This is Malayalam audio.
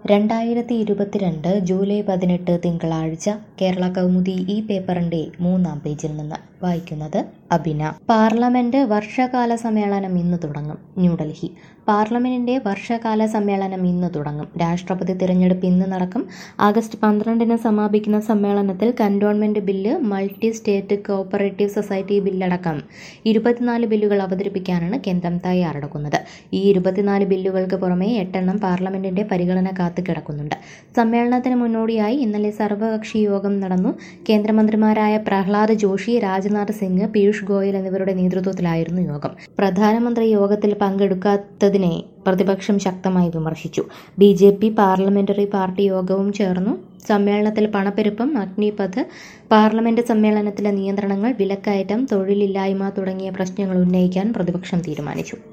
രണ്ടായിരത്തി ഇരുപത്തിരണ്ട് ജൂലൈ പതിനെട്ട് തിങ്കളാഴ്ച കേരള കൗമുദി ഈ പേപ്പറിന്റെ മൂന്നാം പേജിൽ നിന്ന് വായിക്കുന്നത് അബിന പാർലമെന്റ് വർഷകാല സമ്മേളനം ഇന്ന് തുടങ്ങും ന്യൂഡൽഹി പാർലമെന്റിന്റെ വർഷകാല സമ്മേളനം ഇന്ന് തുടങ്ങും രാഷ്ട്രപതി തിരഞ്ഞെടുപ്പ് ഇന്ന് നടക്കും ആഗസ്റ്റ് പന്ത്രണ്ടിന് സമാപിക്കുന്ന സമ്മേളനത്തിൽ cantonment bill multi state cooperative society ബില്ലടക്കം ഇരുപത്തിനാല് ബില്ലുകൾ അവതരിപ്പിക്കാനാണ് കേന്ദ്രം തയ്യാറെടുക്കുന്നത് ഈ ഇരുപത്തിനാല് ബില്ലുകൾക്ക് പുറമെ എട്ടെണ്ണം പാർലമെന്റിന്റെ പരിഗണന കാത്തുകിടക്കുന്നുണ്ട് സമ്മേളനത്തിന് മുന്നോടിയായി ഇന്നലെ സർവകക്ഷി യോഗം നടന്നു കേന്ദ്രമന്ത്രിമാരായ പ്രഹ്ലാദ് ജോഷി രാജ്നാഥ് സിംഗ് പീയൂഷ് ഗോയൽ എന്നിവരുടെ നേതൃത്വത്തിലായിരുന്നു യോഗം പ്രധാനമന്ത്രി യോഗത്തിൽ പങ്കെടുക്കാത്തതിനെ പ്രതിപക്ഷം ശക്തമായി വിമർശിച്ചു B J P parliamentary party യോഗവും ചേർന്നു സമ്മേളനത്തിൽ പണപ്പെരുപ്പം അഗ്നിപഥ് പാർലമെന്റ് സമ്മേളനത്തിലെ നിയന്ത്രണങ്ങൾ വിലക്കയറ്റം തൊഴിലില്ലായ്മ തുടങ്ങിയ പ്രശ്നങ്ങൾ ഉന്നയിക്കാൻ പ്രതിപക്ഷം തീരുമാനിച്ചു